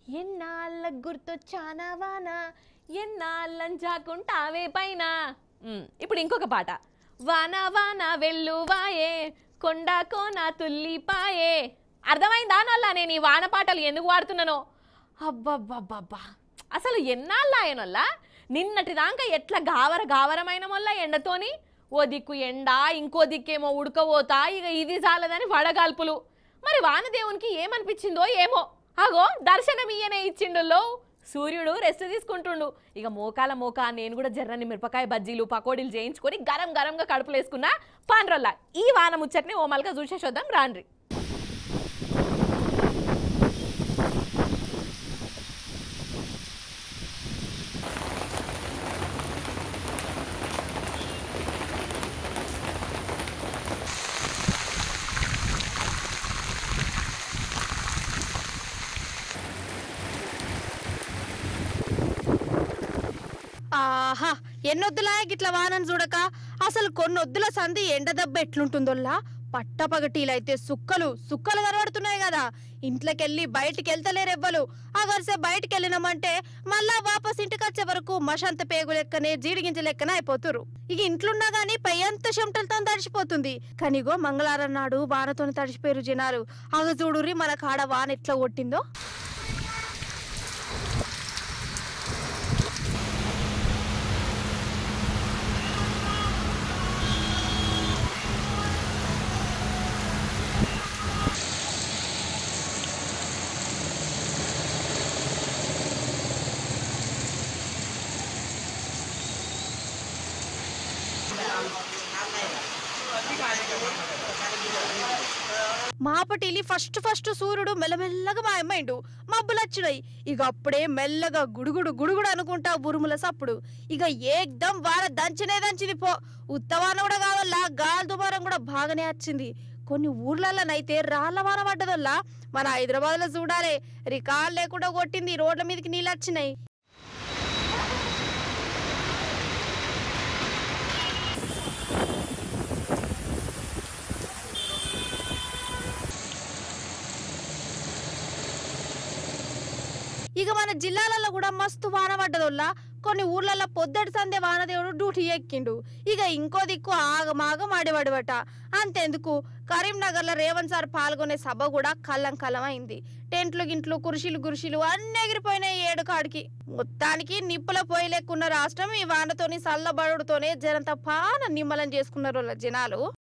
ఎన్నాళ్ళ గుర్తొచ్చానా వాన ఎన్నాళ్ళంజాకుంటావే పైన ఉమ్, ఇప్పుడు ఇంకొక పాట వాన వాన వెల్లువాయే కొండ కోన తుల్లిపాయే అర్థమైందా నల్ల నేను ఈ వాన పాటలు ఎందుకు వాడుతున్నానో అబ్బబ్బబ్బబ్బా అసలు ఎన్నాళ్ళాయనొల్ల నిన్నటి దాకా ఎట్లా గావర గావరమైన వల్ల ఎండతోని ఓ దిక్కు ఎండ ఇంకో దిక్కేమో ఉడకబోతా ఇక ఇది చాలదని వడగాల్పులు మరి వానదేవునికి ఏమనిపించిందో ఏమో అగో దర్శనం ఇయ్యనే ఇచ్చిండుల్లో సూర్యుడు రెస్ట్ తీసుకుంటుండు ఇక మోకాల మోకా నేను కూడా జర్రని మిరపకాయ బజ్జీలు పకోడీలు చేయించుకొని గరం గరంగా కడుపులు వేసుకున్నా పాండ్రొల్లా ఈ వాన ముచ్చట్ని ఓ మల్గా చూసేసొద్దాం రాండ్రి ఆహా ఎన్నొద్దులా గిట్ల వానని చూడక అసలు కొన్నొద్దుల సంధి ఎండ దెబ్బ ఎట్లుంటుందోల్లా పట్టపగటీలైతే సుక్కలు సుక్కలు కనబడుతున్నాయి కదా ఇంట్లోకెళ్ళి బయటికి వెళ్తలేరెవ్వలు ఆ వరుస బయటికి వెళ్ళినామంటే మళ్ళా వాపస్ ఇంటికి వచ్చే వరకు మషంత పేగు లెక్కనే జీడిగింజ లెక్కనే అయిపోతురు ఇక ఇంట్లున్నా గానీ పై అంత చెమటలతో తడిచిపోతుంది కనిగో మంగళవారం నాడు వానతోని తడిచిపోయారు జనాలు అగ చూడురి మన కాడ వాన ఎట్లా కొట్టిందో మాపటిలి ఫస్ట్ ఫస్ట్ సూర్యుడు మెల్లమెల్లగా మాయమైండు మబ్బులు వచ్చినాయి ఇక అప్పుడే మెల్లగా గుడుగుడు గుడుగుడు అనుకుంటా ఉరుముల సప్పుడు ఇక ఏకదం వాన దంచనే దంచింది పో ఉత్తవాన కూడా కావాలా గాలి దుమారం కూడా బాగానే వచ్చింది కొన్ని ఊర్లలోనైతే రాళ్ళ వాన పడ్డదల్లా మన హైదరాబాద్ లో చూడాలి రికార్డ్ లేకుండా కొట్టింది రోడ్ల మీదకి నీళ్ళు వచ్చినాయి ఇక మన జిల్లాలలో కూడా మస్తు వాన పడ్డదోల్లా కొన్ని ఊర్లలో పొద్దటి సందే వానదేవుడు డ్యూటీ ఎక్కిండు ఇక ఇంకో దిక్కు ఆగమాగం ఆడేవాడువట అంతెందుకు కరీంనగర్లో రేవంత్ సార్ పాల్గొనే సభ కూడా కల్లం కల్లం అయింది టెంట్లు గింట్లు కుర్చీలు గురిశీలు అన్ని ఎగిరిపోయినాయి ఏడు కాడికి మొత్తానికి నిప్పుల పొయ్యి లెక్కున్న రాష్ట్రం ఈ వానతోని చల్లబడుతోనే జనంతా పాన నిమ్మలం చేసుకున్నారు వాళ్ళ జనాలు